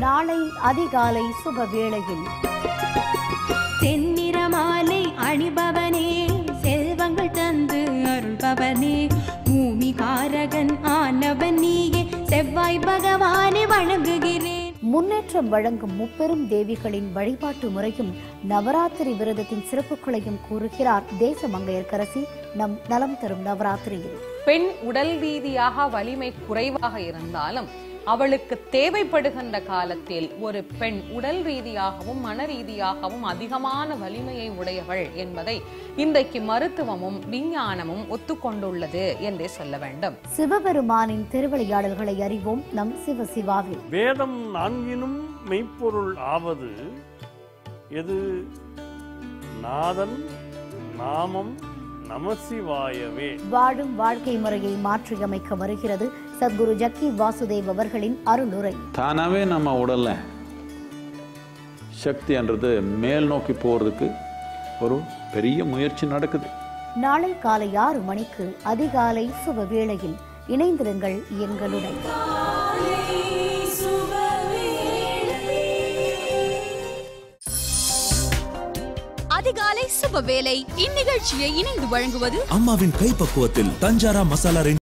நாளை அதிகாலை சுப வேளையில் தென்னிறமாலை அணிபவனே செல்வங்கள் தந்து அருள்பவனே பூமி காரகன் ஆனவன் நீயே செவ்வாய் பகவானை வணங்குகிறேன் முன்னேற்றம் வழங்கும் முப்பெரும் தேவிகளின் வழிபாட்டு முறையும் நவராத்திரி விரதத்தின் சிறப்புகளையும் கூறுகிறார் தேசமங்கையர்க்கரசி நம் நலம் தரும் நவராத்திரியில் பெண் உடல் ரீதியாக வலிமை குறைவாக இருந்தாலும் அவளுக்கு தேவைப்படுகின்ற காலத்தில் ஒரு பெண் உடல் ரீதியாகவும் மன ரீதியாகவும் அதிகமான வலிமையை உடையவள் என்பதை இன்றைக்கு மருத்துவமும் விஞ்ஞானமும் ஒத்துக்கொண்டுள்ளது என்றே சொல்ல வேண்டும் சிவபெருமானின் திருவிளையாடல்களை அறிவோம் நம் சிவ சிவாவில் வேதம் நான்கினும் மெய்ப்பொருள் ஆவது எது நாதன் நாமம் நமசிவாயவே வாழும் வாழ்க்கை முறையை மாற்றியமைக்க வருகிறது சத்குரு ஜக்கி வாசுதேவ் அவர்களின் அருளுரை தானாகவே நம்ம உடல்ல சக்தின்றது மேல் நோக்கி போகிறதுக்கு ஒரு பெரிய முயற்சி நடக்குது நாளை காலை ஆறு மணிக்கு அதிகாலை சுப வேளையில் இணைந்திருங்கள் எங்களுடன் அதிகாலை சுபவேளை இந்நிகழ்ச்சியை இணைந்து வழங்குவது அம்மாவின் கைப்பக்குவத்தில் தஞ்சாரா மசாலா